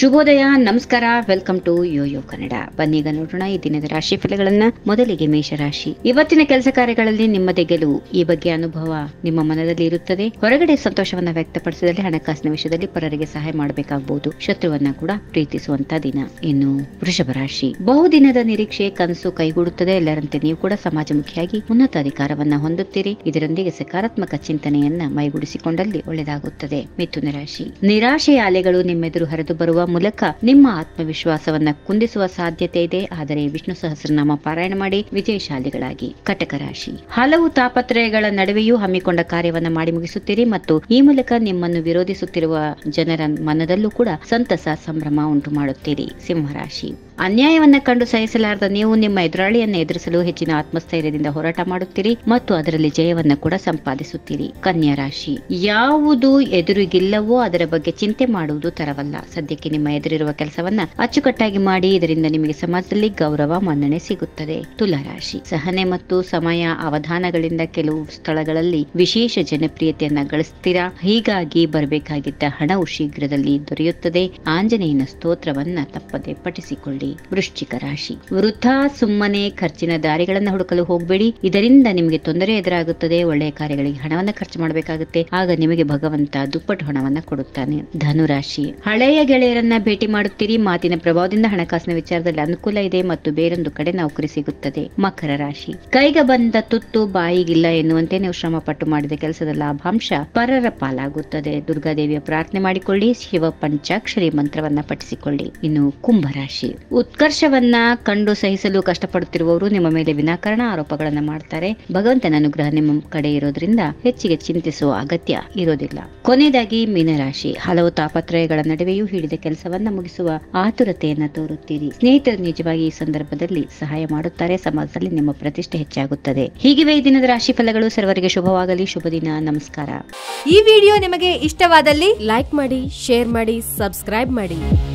ಶುಭೋದಯ ನಮಸ್ಕಾರ welcome to YoYo Kannada ಬನ್ನೀಗ ನೋಡೋಣ ಈ ದಿನದ ರಾಶಿ ಫಲಗಳನ್ನ ಮೊದಲಿಗೆ ಮೇಷರಾಶಿ ಇವತ್ತಿನ ಕೆಲಸ ಕಾರ್ಯಗಳಲ್ಲಿ ನಿಮ್ಮದೇ ಗೆಲುವು ಈ ಬಗ್ಗೆ ಅನುಭವ ನಿಮ್ಮ ಮನದಲ್ಲಿ ಇರುತ್ತದೆ ಹೊರಗಡೆ ಸಂತೋಷವನ್ನ ವ್ಯಕ್ತಪಡಿಸಿದಲ್ಲಿ ಹಣಕಾಸಿನ ವಿಷಯದಲ್ಲಿ ಪರರಿಗೆ ಸಹಾಯ ಮಾಡಬೇಕಾಗಬಹುದು ಶತ್ರುವನ್ನ ಕೂಡ ಪ್ರೀತಿಸುವಂತ ದಿನ ಇನ್ನು ವೃಷಭ ರಾಶಿ ಬಹುದಿನದ ನಿರೀಕ್ಷೆ ಕನಸು ಕೈಗೂಡುತ್ತದೆ ಎಲ್ಲರಂತೆ ನೀವು ಕೂಡ ಸಮಾಜಮುಖಿಯಾಗಿ ಉನ್ನತ ಅಧಿಕಾರವನ್ನ ಹೊಂದುತ್ತೀರಿ ಇದರೊಂದಿಗೆ ಸಕಾರಾತ್ಮಕ ಚಿಂತನೆಯನ್ನ ಮೈಗೂಡಿಸಿಕೊಂಡಲ್ಲಿ ಒಳ್ಳೆಯದಾಗುತ್ತದೆ ಮಿಥುನ ರಾಶಿ ನಿರಾಶೆಯ ಅಲೆಗಳು ನಿಮ್ಮೆದುರು ಹರಿದು ಬರುವ ಮೂಲಕ ನಿಮ್ಮ ಆತ್ಮವಿಶ್ವಾಸವನ್ನ ಕುಂದಿಸುವ ಸಾಧ್ಯತೆ ಇದೆ ಆದರೆ ವಿಷ್ಣು ಸಹಸ್ರನಾಮ ಪಾರಾಯಣ ಮಾಡಿ ವಿಜಯಶಾಲಿಗಳಾಗಿ ಕಟಕ ರಾಶಿ ಹಲವು ತಾಪತ್ರಯಗಳ ನಡುವೆಯೂ ಹಮ್ಮಿಕೊಂಡ ಕಾರ್ಯವನ್ನ ಮಾಡಿ ಮುಗಿಸುತ್ತೀರಿ ಮತ್ತು ಈ ಮೂಲಕ ನಿಮ್ಮನ್ನು ವಿರೋಧಿಸುತ್ತಿರುವ ಜನರ ಮನದಲ್ಲೂ ಕೂಡ ಸಂತಸ ಸಂಭ್ರಮ ಉಂಟು ಮಾಡುತ್ತೀರಿ ಸಿಂಹರಾಶಿ ಅನ್ಯಾಯವನ್ನ ಕಂಡು ಸಹಿಸಲಾರದ ನೀವು ನಿಮ್ಮ ಎದುರಾಳಿಯನ್ನ ಎದುರಿಸಲು ಹೆಚ್ಚಿನ ಆತ್ಮಸ್ಥೈರ್ಯದಿಂದ ಹೋರಾಟ ಮಾಡುತ್ತೀರಿ ಮತ್ತು ಅದರಲ್ಲಿ ಜಯವನ್ನ ಕೂಡ ಸಂಪಾದಿಸುತ್ತೀರಿ ಕನ್ಯಾ ರಾಶಿ ಯಾವುದು ಎದುರಿಗಿಲ್ಲವೋ ಅದರ ಬಗ್ಗೆ ಚಿಂತೆ ಮಾಡುವುದು ತರವಲ್ಲ ಸದ್ಯಕ್ಕೆ ನಿಮ್ಮ ಎದುರಿರುವ ಕೆಲಸವನ್ನ ಅಚ್ಚುಕಟ್ಟಾಗಿ ಮಾಡಿ ಇದರಿಂದ ನಿಮಗೆ ಸಮಾಜದಲ್ಲಿ ಗೌರವ ಮನ್ನಣೆ ಸಿಗುತ್ತದೆ ತುಲಾ ರಾಶಿ ಸಹನೆ ಮತ್ತು ಸಮಯ ಅವಧಾನಗಳಿಂದ ಕೆಲವು ಸ್ಥಳಗಳಲ್ಲಿ ವಿಶೇಷ ಜನಪ್ರಿಯತೆಯನ್ನ ಗಳಿಸ್ತೀರಾ ಹೀಗಾಗಿ ಬರಬೇಕಾಗಿದ್ದ ಹಣವು ಶೀಘ್ರದಲ್ಲಿ ದೊರೆಯುತ್ತದೆ ಆಂಜನೇಯನ ಸ್ತೋತ್ರವನ್ನ ತಪ್ಪದೆ ಪಠಿಸಿಕೊಳ್ಳಿ ವೃಶ್ಚಿಕ ರಾಶಿ ವೃಥಾ ಸುಮ್ಮನೆ ಖರ್ಚಿನ ದಾರಿಗಳನ್ನ ಹುಡುಕಲು ಹೋಗಬೇಡಿ ಇದರಿಂದ ನಿಮಗೆ ತೊಂದರೆ ಎದುರಾಗುತ್ತದೆ ಒಳ್ಳೆಯ ಕಾರ್ಯಗಳಿಗೆ ಹಣವನ್ನ ಖರ್ಚು ಮಾಡಬೇಕಾಗುತ್ತೆ ಆಗ ನಿಮಗೆ ಭಗವಂತ ದುಪ್ಪಟ್ಟು ಹಣವನ್ನ ಕೊಡುತ್ತಾನೆ ಧನುರಾಶಿ ಹಳೆಯ ಗೆಳೆಯರನ್ನ ಭೇಟಿ ಮಾಡುತ್ತೀರಿ ಮಾತಿನ ಪ್ರಭಾವದಿಂದ ಹಣಕಾಸಿನ ವಿಚಾರದಲ್ಲಿ ಅನುಕೂಲ ಇದೆ ಮತ್ತು ಬೇರೊಂದು ಕಡೆ ನೌಕರಿ ಸಿಗುತ್ತದೆ ಮಕರ ರಾಶಿ ಕೈಗೆ ಬಂದ ತುತ್ತು ಬಾಯಿಗಿಲ್ಲ ಎನ್ನುವಂತೆ ನೀವು ಶ್ರಮ ಪಟ್ಟು ಮಾಡಿದ ಕೆಲಸದ ಲಾಭಾಂಶ ಪರರ ಪಾಲಾಗುತ್ತದೆ ದುರ್ಗಾದೇವಿಯ ಪ್ರಾರ್ಥನೆ ಮಾಡಿಕೊಳ್ಳಿ ಶಿವ ಪಂಚಾಕ್ಷರಿ ಮಂತ್ರವನ್ನ ಪಠಿಸಿಕೊಳ್ಳಿ ಇನ್ನು ಕುಂಭರಾಶಿ ಉತ್ಕರ್ಷವನ್ನ ಕಂಡು ಸಹಿಸಲು ಕಷ್ಟಪಡುತ್ತಿರುವವರು ನಿಮ್ಮ ಮೇಲೆ ವಿನಾಕಾರಣ ಆರೋಪಗಳನ್ನ ಮಾಡ್ತಾರೆ ಭಗವಂತನ ಅನುಗ್ರಹ ನಿಮ್ಮ ಕಡೆ ಇರೋದ್ರಿಂದ ಹೆಚ್ಚಿಗೆ ಚಿಂತಿಸುವ ಅಗತ್ಯ ಇರೋದಿಲ್ಲ ಕೊನೆಯದಾಗಿ ಮೀನರಾಶಿ ಹಲವು ತಾಪತ್ರಯಗಳ ನಡುವೆಯೂ ಹಿಡಿದ ಕೆಲಸವನ್ನ ಮುಗಿಸುವ ಆತುರತೆಯನ್ನ ತೋರುತ್ತೀರಿ ಸ್ನೇಹಿತರು ನಿಜವಾಗಿ ಈ ಸಂದರ್ಭದಲ್ಲಿ ಸಹಾಯ ಮಾಡುತ್ತಾರೆ ಸಮಾಜದಲ್ಲಿ ನಿಮ್ಮ ಪ್ರತಿಷ್ಠೆ ಹೆಚ್ಚಾಗುತ್ತದೆ ಹೀಗಿವೆ ಈ ದಿನದ ರಾಶಿ ಫಲಗಳು ಸರ್ವರಿಗೆ ಶುಭವಾಗಲಿ ಶುಭ ದಿನ ನಮಸ್ಕಾರ ಈ ವಿಡಿಯೋ ನಿಮಗೆ ಇಷ್ಟವಾದಲ್ಲಿ ಲೈಕ್ ಮಾಡಿ ಶೇರ್ ಮಾಡಿ ಸಬ್ಸ್ಕ್ರೈಬ್ ಮಾಡಿ